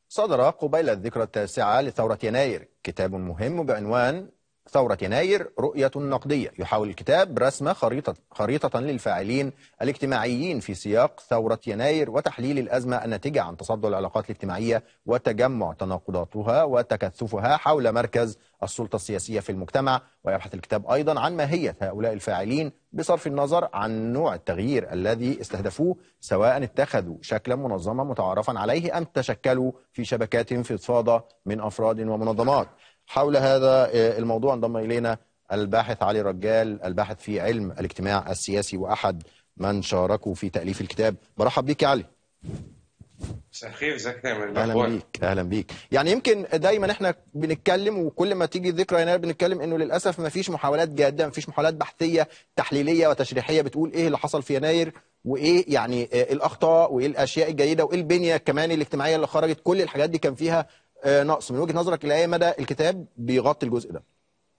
صدر قبيل الذكرى التاسعة لثورة يناير كتاب مهم بعنوان ثورة يناير رؤية نقدية يحاول الكتاب رسم خريطة, خريطة للفاعلين الاجتماعيين في سياق ثورة يناير وتحليل الأزمة الناتجة عن تصدع العلاقات الاجتماعية وتجمع تناقضاتها وتكثفها حول مركز السلطة السياسية في المجتمع ويبحث الكتاب أيضا عن ماهية هؤلاء الفاعلين بصرف النظر عن نوع التغيير الذي استهدفوه سواء اتخذوا شكلا منظما متعارفا عليه أم تشكلوا في شبكات فضفاضة من أفراد ومنظمات حول هذا الموضوع انضم الينا الباحث علي رجال الباحث في علم الاجتماع السياسي واحد من شاركوا في تاليف الكتاب برحب بيك يا علي مساء الخير ازيك يا اهلا بيك اهلا بيك يعني يمكن دايما احنا بنتكلم وكل ما تيجي ذكرى يناير بنتكلم انه للاسف ما فيش محاولات جاده ما فيش محاولات بحثيه تحليليه وتشريحيه بتقول ايه اللي حصل في يناير وايه يعني الاخطاء وايه الاشياء الجيده وايه البنيه كمان الاجتماعيه اللي خرجت كل الحاجات دي كان فيها نقص من وجهه نظرك لاي مدى الكتاب بيغطي الجزء ده؟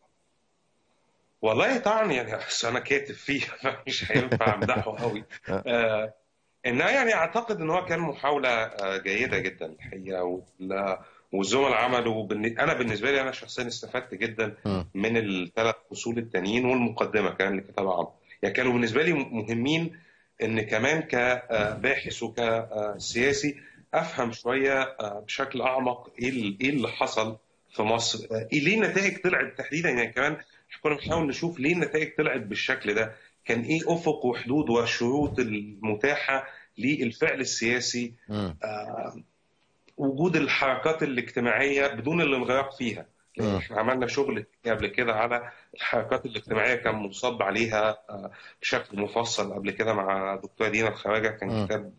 والله طبعا يعني انا كاتب فيه مش هينفع امدحه قوي آه انها يعني اعتقد ان هو كان محاوله آه جيده جدا الحقيقه والزملاء عملوا انا بالنسبه لي انا شخصيا استفدت جدا من الثلاث فصول التانيين والمقدمه كمان اللي كتبها عمرو يعني كانوا بالنسبه لي مهمين ان كمان كباحث وكسياسي افهم شويه بشكل اعمق ايه ايه اللي حصل في مصر إيه ليه النتائج طلعت تحديدا يعني كمان كنا بنحاول نشوف ليه النتائج طلعت بالشكل ده كان ايه افق وحدود والشروط المتاحه للفعل السياسي آه وجود الحركات الاجتماعيه بدون الانغراق فيها يعني احنا عملنا شغل قبل كده على الحركات الاجتماعيه كان منصب عليها آه بشكل مفصل قبل كده مع دكتوره دينا الخواجه كان كتاب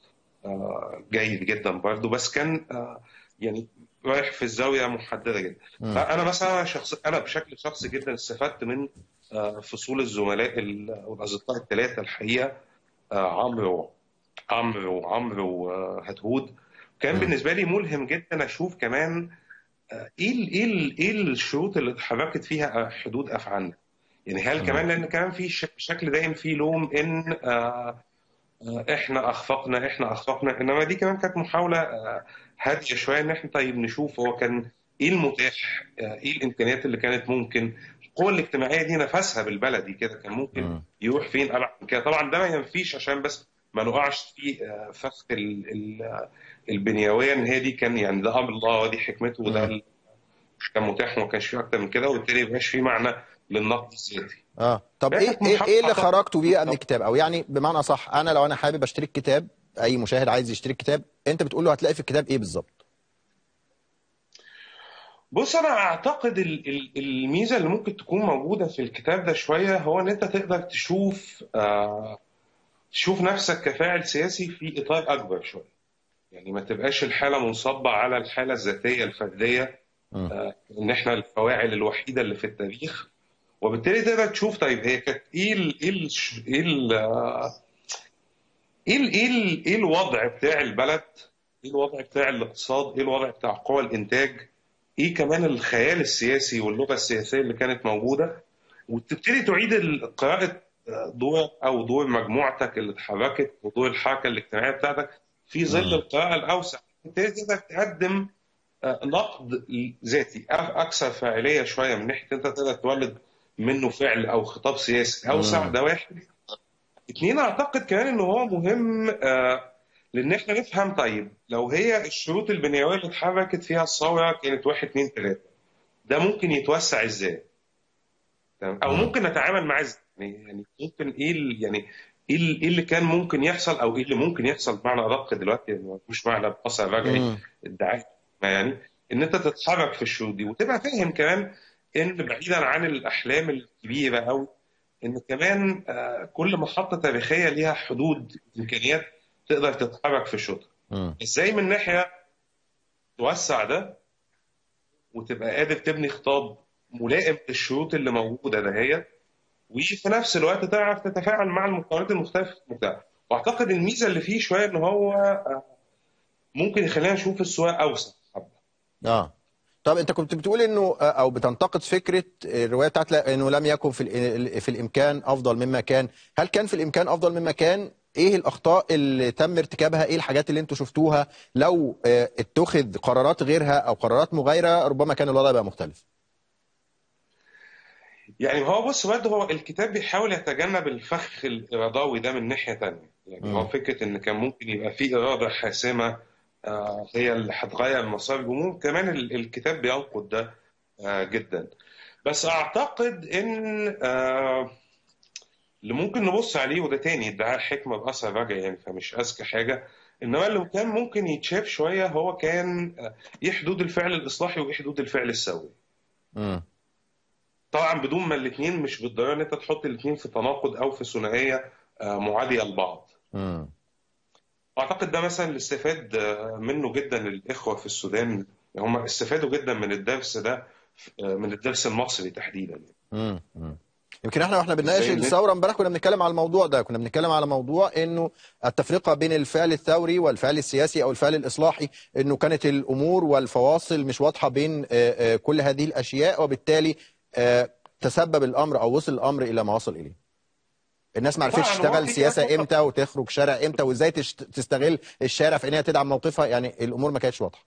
آه جيد جدا برضه بس كان آه يعني رايح في الزاويه محدده جدا م. فانا مثلا شخص انا بشكل شخصي جدا استفدت من آه فصول الزملاء والاصدقاء الثلاثه الحقيقه عمرو عمرو وعمرو وهدهود كان م. بالنسبه لي ملهم جدا اشوف كمان ايه ايه ايه الشروط اللي اتحركت فيها حدود افعالنا يعني هل م. كمان لان كمان في بشكل دائم في لوم ان احنا اخفقنا احنا اخفقنا انما دي كمان كانت محاوله هاديه شويه ان احنا طيب نشوف هو كان ايه المتاح ايه الامكانيات اللي كانت ممكن القوى الاجتماعيه دي نفسها بالبلدي كده كان ممكن يروح فين ابعد من كده طبعا ده ما ينفيش عشان بس ما نقعش في فخ البنيويه ان هي دي كان يعني ده امر الله ودي حكمته وده كان متاح وما كانش فيه اكتر من كده وبالتالي ما فيه معنى للنقد الذاتي اه طب ايه ايه, إيه اللي خرجتوا بيه من الكتاب او يعني بمعنى صح انا لو انا حابب اشتري الكتاب اي مشاهد عايز يشتري الكتاب انت بتقول له هتلاقي في الكتاب ايه بالظبط بص انا اعتقد الميزه اللي ممكن تكون موجوده في الكتاب ده شويه هو ان انت تقدر تشوف آه تشوف نفسك كفاعل سياسي في اطار اكبر شويه يعني ما تبقاش الحاله منصبه على الحاله الذاتيه الفرديه آه ان احنا الفواعل الوحيده اللي في التاريخ وبالتالي تقدر تشوف طيب هي كانت ايه ال ايه ال ايه ال ايه ال ايه, ال إيه الوضع بتاع البلد؟ ايه الوضع بتاع الاقتصاد؟ ايه الوضع بتاع قوى الانتاج؟ ايه كمان الخيال السياسي واللغه السياسيه اللي كانت موجوده؟ وتبتدي تعيد قراءه دور او دور مجموعتك اللي اتحركت ودور الحركه الاجتماعيه بتاعتك في ظل القراءه الاوسع تبتدي تقدر تقدم نقد ذاتي اكثر فاعليه شويه من ناحيه انت تقدر تولد منه فعل او خطاب سياسي اوسع ده واحد اثنين اعتقد كمان ان هو مهم آه لان احنا نفهم طيب لو هي الشروط البنيويه اللي اتحركت فيها الثوره كانت واحد اثنين ثلاثه ده ممكن يتوسع ازاي؟ او ممكن نتعامل معاه ازاي؟ يعني ممكن ايه يعني ايه اللي كان ممكن يحصل او ايه اللي ممكن يحصل بمعنى ادق دلوقتي يعني مش معنى بأثر رجعي ادعاء يعني ان انت تتحرك في الشروط دي وتبقى فاهم كمان ان بعيدا عن الاحلام الكبيره قوي ان كمان كل محطه تاريخيه ليها حدود امكانيات تقدر تتحرك في الشوط ازاي من ناحيه توسع ده وتبقى قادر تبني خطاب ملائم للشروط اللي موجوده دهيت وفي نفس الوقت تعرف تتفاعل مع المكونات المختلفه في المجتمع واعتقد الميزه اللي فيه شويه ان هو ممكن يخلينا نشوف السواق اوسع اه طب انت كنت بتقول انه او بتنتقد فكره الروايه بتاعت انه لم يكن في في الامكان افضل مما كان هل كان في الامكان افضل مما كان ايه الاخطاء اللي تم ارتكابها ايه الحاجات اللي انتوا شفتوها لو آه، اتخذ قرارات غيرها او قرارات مغايره ربما كان الوضع بقى مختلف يعني هو بص برضه هو الكتاب بيحاول يتجنب الفخ الإرادوي ده من ناحية تانية يعني هو مم. فكرة إن كان ممكن يبقى في إرادة حاسمة آه، هي اللي هتغير مسار الجمهور كمان ال- الكتاب بينقد ده آه، جدا بس أعتقد إن آه، اللي ممكن نبص عليه وده تاني ادعاء حكمة بأثر رجعي يعني فمش أذكى حاجة إنما اللي كان ممكن يتشاف شوية هو كان آه، إيه حدود الفعل الإصلاحي وإيه حدود الفعل السوي مم. طبعا بدون ما الاثنين مش بالضروره ان انت تحط الاثنين في تناقض او في ثنائيه آه، معاديه لبعض. مم. اعتقد ده مثلا اللي استفاد آه، منه جدا الاخوه في السودان هم استفادوا جدا من الدرس ده آه، من الدرس المصري تحديدا. مم. مم. يمكن احنا واحنا بنناقش ازاي ان الثوره امبارح كنا بنتكلم على الموضوع ده كنا بنتكلم على موضوع انه التفرقه بين الفعل الثوري والفعل السياسي او الفعل الاصلاحي انه كانت الامور والفواصل مش واضحه بين آه، آه، كل هذه الاشياء وبالتالي آه، تسبب الامر او وصل الامر الى ما وصل اليه الناس ما عرفتش طبعا هو تشتغل في سياسه نقطه امتى وتخرج شارع امتى وازاي تشت- تستغل الشارع في انها تدعم موقفها يعني الامور ما كانتش واضحه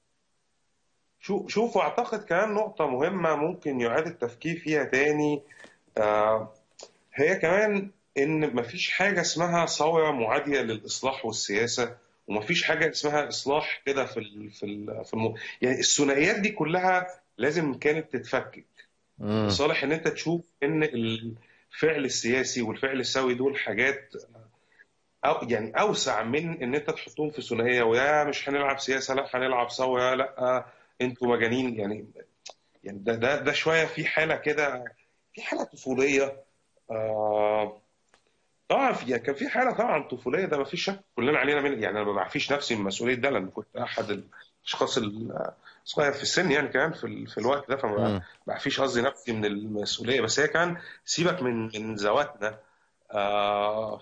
شو شوفوا اعتقد كمان نقطه مهمه ممكن يعاد التفكير فيها تاني آه، هي كمان ان مفيش حاجه اسمها ثوره معاديه للاصلاح والسياسه ومفيش حاجه اسمها اصلاح كده في ال في ال في الم... يعني الثنائيات دي كلها لازم كانت تتفكك مم. لصالح ان انت تشوف ان الفعل السياسي والفعل السوي دول حاجات أو يعني اوسع من ان انت تحطهم في ثنائيه ويا مش هنلعب سياسه لا هنلعب ثوره لا انتوا مجانين يعني يعني ده ده ده شويه في حاله كده في حاله طفوليه آه طبعا في يعني كان في حاله طبعا طفوليه ده ما فيش شك كلنا علينا من يعني انا ما بعفيش نفسي من مسؤوليه ده لان كنت احد الاشخاص الصغير في السن يعني كمان في, ال- في الوقت ده فما مم. بعفيش قصدي نفسي من المسؤوليه بس هي كان سيبك من من ذواتنا آه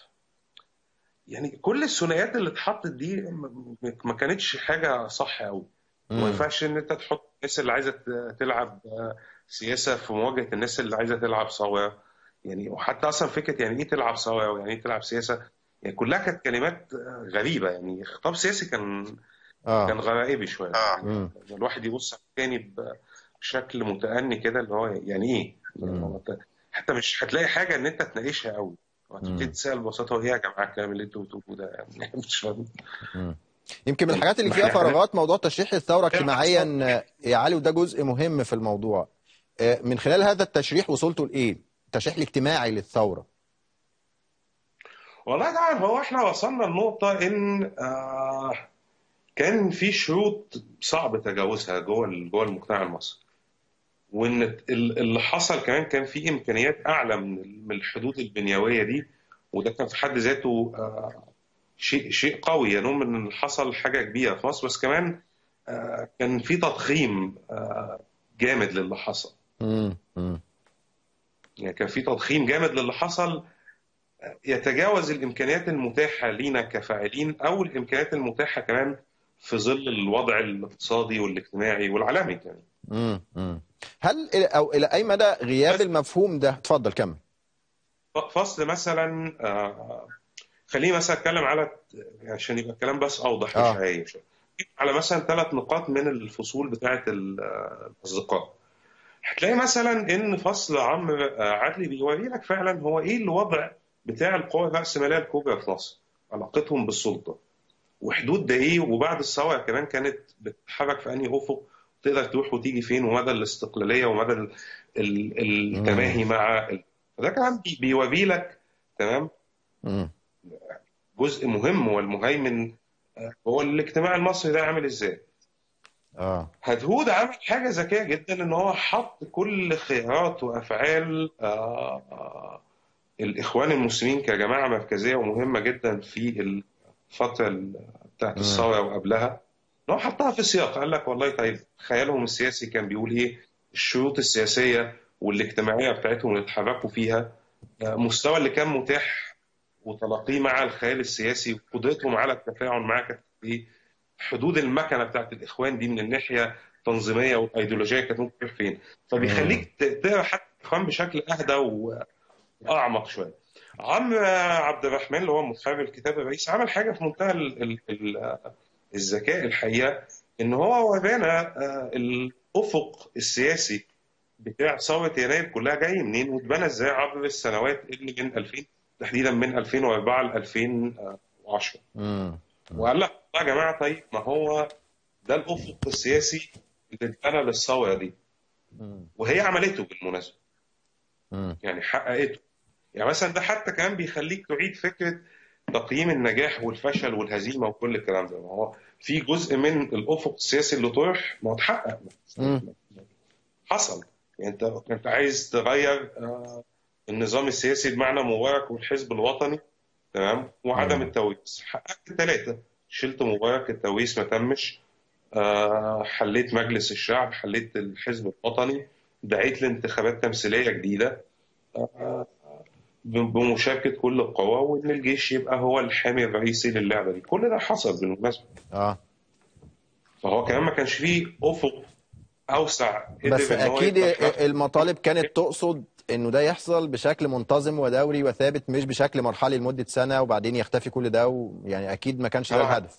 يعني كل الثنائيات اللي اتحطت دي م- ما كانتش حاجه صح قوي وما مم. ينفعش ان انت تحط الناس اللي عايزه ت- تلعب آه، سياسه في مواجهه الناس اللي عايزه تلعب ثوره يعني وحتى اصلا فكره يعني ايه تلعب ثوره ويعني ايه تلعب سياسه يعني كلها كانت كلمات آه، غريبه يعني خطاب سياسي كان كان اه غرائبي شويه يعني مم. الواحد يبص على التاني بشكل متأني كده اللي هو يعني ايه؟ يعني مم. هو أنت- حتى مش هتلاقي حاجه ان انت تناقشها قوي وهتبتدي مم. تسال ببساطه ايه يا جماعه الكلام اللي انتوا بتقولوه ده يعني مش فاهم مم. يمكن من الحاجات اللي ما فيها احنا هنبقى فراغات موضوع تشريح الثوره اجتماعيا آه، يا علي وده جزء مهم في الموضوع آه، من خلال هذا التشريح وصلتوا لايه؟ التشريح الاجتماعي للثوره والله طبعا هو احنا وصلنا لنقطه ان آه كان في شروط صعب تجاوزها جوه ال- جوه المجتمع المصري وان ال- اللي حصل كمان كان في امكانيات اعلى من ال- من الحدود البنيويه دي وده كان في حد ذاته آه، شيء شيء قوي ينم ان اللي حصل حاجه كبيره في مصر بس كمان آه، كان في تضخيم آه، جامد للي حصل مم. مم. يعني كان في تضخيم جامد للي حصل آه، يتجاوز الامكانيات المتاحه لينا كفاعلين او الامكانيات المتاحه كمان في ظل الوضع الاقتصادي والاجتماعي والعالمي كمان مم. مم. هل إلى- او الى اي مدى غياب بس المفهوم ده اتفضل كمل فصل مثلا آه، خليني مثلا اتكلم على عشان يبقى الكلام بس اوضح مش اه عايم شويه على مثلا ثلاث نقاط من الفصول بتاعه ال- آه، الاصدقاء هتلاقي مثلا ان فصل عمرو آه، عدلي بيوري لك فعلا هو ايه الوضع بتاع القوى الرأسمالية الكبرى في مصر علاقتهم بالسلطة وحدود ده ايه وبعد الثورة كمان كانت بتتحرك في انهي افق تقدر تروح وتيجي فين ومدى الاستقلالية ومدى ال- ال- التماهي مم. مع ال- ده كمان بي- بيوري لك تمام مم. جزء مهم والمهيمن آه، هو الاجتماع المصري ده عامل ازاي اه هدهود عمل حاجة ذكية جدا ان هو حط كل خيارات وافعال آه، آه، الاخوان المسلمين كجماعة مركزية ومهمة جدا في الفترة ال- بتاعت مم. الثورة وقبلها ان هو حطها في سياق قال لك والله طيب خيالهم السياسي كان بيقول ايه الشروط السياسية والاجتماعية بتاعتهم اللي اتحركوا فيها آه، مستوى اللي كان متاح وتلاقيه مع الخيال السياسي وقدرتهم على التفاعل معاه كانت ايه حدود المكنه بتاعت الاخوان دي من الناحيه التنظيميه والايديولوجيه كانت ممكن تروح فين مم. فبيخليك ت- تقرا حتى الاخوان بشكل اهدى واعمق شويه عمرو عبد الرحمن اللي هو محرر الكتاب الرئيسي عمل حاجه في منتهى ال- ال- ال- الذكاء الحقيقه ان هو ورانا آه، الافق السياسي بتاع ثوره يناير كلها جاي منين واتبنى ازاي عبر السنوات اللي من 2000 تحديدا من 2004 ل 2010 مم. وقال لك يا جماعه طيب ما هو ده الافق السياسي اللي اتبنى للثوره دي مم. وهي عملته بالمناسبه مم. يعني حققته يعني مثلا ده حتى كمان بيخليك تعيد فكره تقييم النجاح والفشل والهزيمه وكل الكلام ده ما هو في جزء من الافق السياسي اللي طرح ما هو اتحقق مم. حصل يعني انت انت عايز تغير آه، النظام السياسي بمعنى مبارك والحزب الوطني تمام وعدم مم. التويس حققت الثلاثه شلت مبارك التويس ما تمش آه، حليت مجلس الشعب حليت الحزب الوطني دعيت لانتخابات تمثيليه جديده آه، بمشاركه كل القوى وان الجيش يبقى هو الحامي الرئيسي للعبه دي كل ده حصل بالمناسبه اه فهو كمان ما كانش فيه افق اوسع قدر بس إن هو اكيد يبقى في المطالب كانت تقصد انه ده يحصل بشكل منتظم ودوري وثابت مش بشكل مرحلي لمدة سنة وبعدين يختفي كل ده ويعني اكيد ما كانش ده طبعا الهدف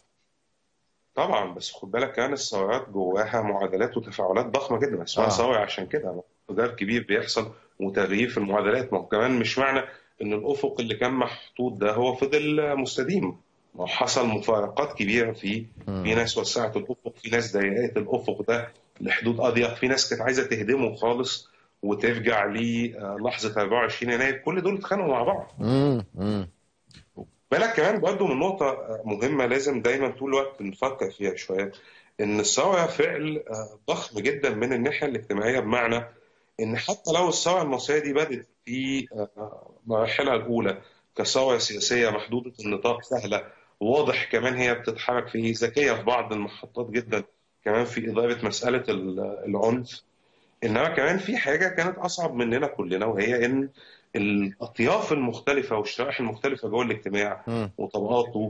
طبعا بس خد بالك كمان الثورات جواها معادلات وتفاعلات ضخمه جدا اسمها اه ثوره عشان كده تغير كبير بيحصل وتغيير في المعادلات ما هو كمان مش معنى ان الافق اللي كان محطوط ده هو فضل مستديم ما هو حصل مفارقات كبيره فيه في مم. ناس وسعت الافق في ناس ضيقت الافق ده لحدود اضيق في ناس كانت عايزه تهدمه خالص وترجع للحظه 24 يناير كل دول اتخانقوا مع بعض مم. مم. بالك كمان برضه من نقطة مهمة لازم دايما طول الوقت نفكر فيها شوية إن الثورة فعل آه، ضخم جدا من الناحية الاجتماعية بمعنى إن حتى لو الثورة المصرية دي بدت في آه، مراحلها الأولى كثورة سياسية محدودة النطاق سهلة واضح كمان هي بتتحرك في ذكية في بعض المحطات جدا كمان في إدارة مسألة ال- العنف انما كمان في حاجه كانت اصعب مننا كلنا وهي ان الاطياف المختلفه والشرائح المختلفه جوه الاجتماع مم. وطبقاته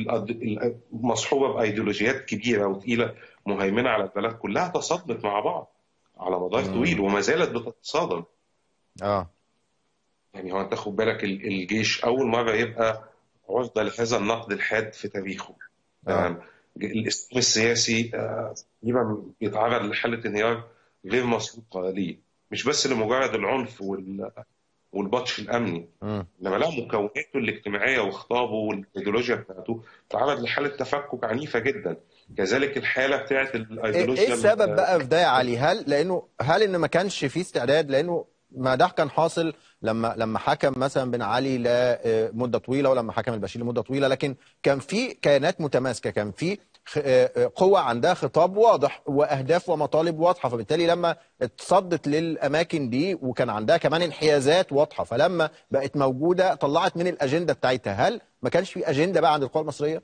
مصحوبه بايديولوجيات كبيره وثقيله مهيمنه على البلد كلها تصادمت مع بعض على مدار طويل مم. وما زالت بتتصادم اه يعني هو انت خد بالك ال- الجيش اول مره يبقى عرضه لهذا النقد الحاد في تاريخه اه تمام الاسلام السياسي آه، تقريبا بيتعرض لحاله انهيار غير مسبوقه ليه مش بس لمجرد العنف وال- والبطش الامني مم. انما لا مكوناته الاجتماعيه وخطابه والايديولوجيا بتاعته تعرض لحاله تفكك عنيفه جدا كذلك الحاله بتاعت ايه إيه الايديولوجيا السبب بقى في ده يا علي هل لانه هل ان ما كانش في استعداد لانه ما ده كان حاصل لما لما حكم مثلا بن علي لمده طويله ولما حكم البشير لمده طويله لكن كان في كيانات متماسكه كان في خ- آه، آه، قوة عندها خطاب واضح واهداف ومطالب واضحه فبالتالي لما اتصدت للاماكن دي وكان عندها كمان انحيازات واضحه فلما بقت موجوده طلعت من الاجنده بتاعتها هل ما كانش في اجنده بقى عند القوى المصريه؟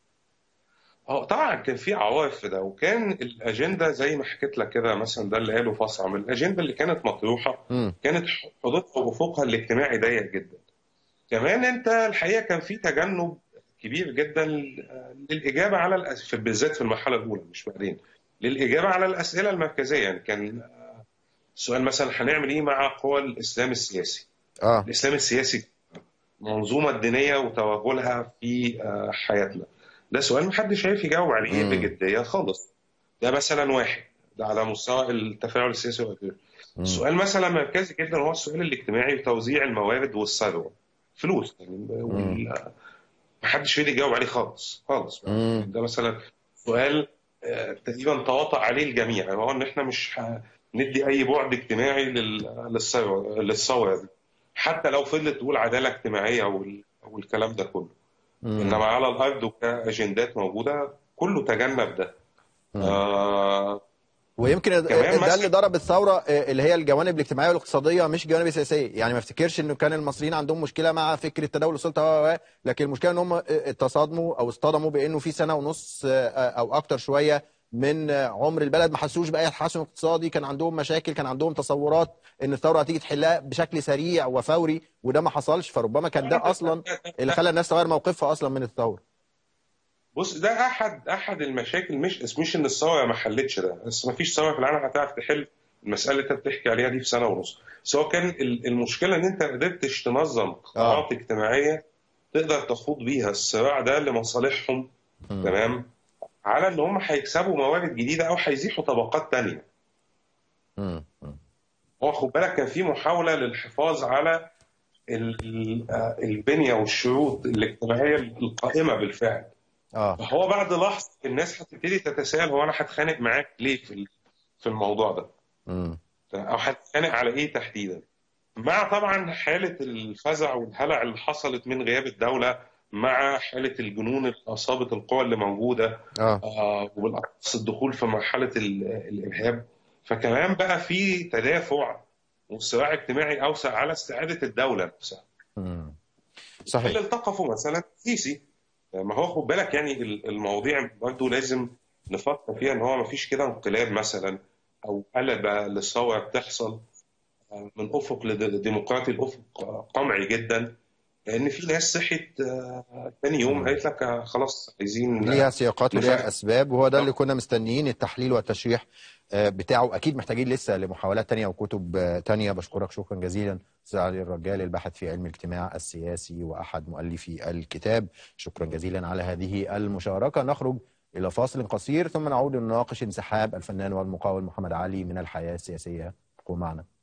اه طبعا كان في عوائق في ده وكان الاجنده زي ما حكيت لك كده مثلا ده اللي قاله فصعم الاجنده اللي كانت مطروحه امم كانت حدودها وافقها الاجتماعي ضيق جدا كمان انت الحقيقه كان في تجنب كبير جدا للاجابه على الأس... في بالذات في المرحله الاولى مش بعدين للاجابه على الاسئله المركزيه يعني كان سؤال مثلا هنعمل ايه مع قوى الاسلام السياسي اه الاسلام السياسي المنظومه الدينيه وتوغلها في آه، حياتنا ده سؤال محدش عارف يجاوب عليه مم. بجديه خالص ده مثلا واحد ده على مستوى التفاعل السياسي والغيره مم. السؤال مثلا مركزي جدا هو السؤال الاجتماعي وتوزيع الموارد والثروه فلوس يعني وال... محدش فيه يجاوب عليه خالص خالص مم. ده مثلا سؤال آه، تقريبا تواطأ عليه الجميع هو ان احنا مش هندي اي بعد اجتماعي لل- للثروه للثوره دي حتى لو فضلت تقول عداله اجتماعيه وال... والكلام ده كله مم. انما على الارض وكاجندات موجوده كله تجنب ده مم. آه ويمكن كمان ده اللي مثلا ضرب الثوره آه، اللي هي الجوانب الاجتماعيه والاقتصاديه مش الجوانب السياسيه يعني ما افتكرش انه كان المصريين عندهم مشكله مع فكره تداول السلطه و- و- لكن المشكله ان هم آه، تصادموا او اصطدموا بانه في سنه ونص آه، او اكتر شويه من آه، عمر البلد ما حسوش باي تحسن اقتصادي كان عندهم مشاكل كان عندهم تصورات ان الثوره هتيجي تحلها بشكل سريع وفوري وده ما حصلش فربما كان ده اصلا اللي خلى الناس تغير موقفها اصلا من الثوره بص ده احد احد المشاكل مش مش ان الثوره ما حلتش ده بس ما فيش ثوره في العالم هتعرف تحل المساله اللي انت بتحكي عليها دي في سنه ونص بس هو كان ال- المشكله ان انت ما قدرتش تنظم قطاعات اجتماعيه تقدر تخوض بيها الصراع ده لمصالحهم مم. تمام على ان هم هيكسبوا موارد جديده او هيزيحوا طبقات تانية مم. مم. هو خد بالك كان في محاوله للحفاظ على ال- ال- آه، البنيه والشروط الاجتماعيه القائمه بالفعل اه فهو بعد لحظه الناس هتبتدي تتساءل هو انا هتخانق معاك ليه في ال- في الموضوع ده مم. او هتتخانق على ايه تحديدا مع طبعا حاله الفزع والهلع اللي حصلت من غياب الدوله مع حاله الجنون اللي اصابت القوى اللي موجوده اه آه، وبالاخص الدخول في مرحله ال- الارهاب فكمان بقى في تدافع وصراع اجتماعي اوسع على استعاده الدوله نفسها مم. اللي صحيح التقفوا مثلا سيسي ما هو خد بالك يعني ال- المواضيع برضه لازم نفكر فيها ان هو ما فيش كده انقلاب مثلا او قلبه للثوره بتحصل آه، من افق لديمقراطي لافق آه، قمعي جدا لان في ناس صحت آه، تاني يوم قالت لك آه، خلاص عايزين ليها سياقات وليها نفهم. اسباب وهو ده اللي كنا مستنيين التحليل والتشريح آه، بتاعه اكيد محتاجين لسه لمحاولات تانية وكتب آه، تانية بشكرك شكرا جزيلا استاذ علي الرجال الباحث في علم الاجتماع السياسي واحد مؤلفي الكتاب شكرا جزيلا على هذه المشاركه نخرج الى فاصل قصير ثم نعود لنناقش انسحاب الفنان والمقاول محمد علي من الحياه السياسيه ابقوا معنا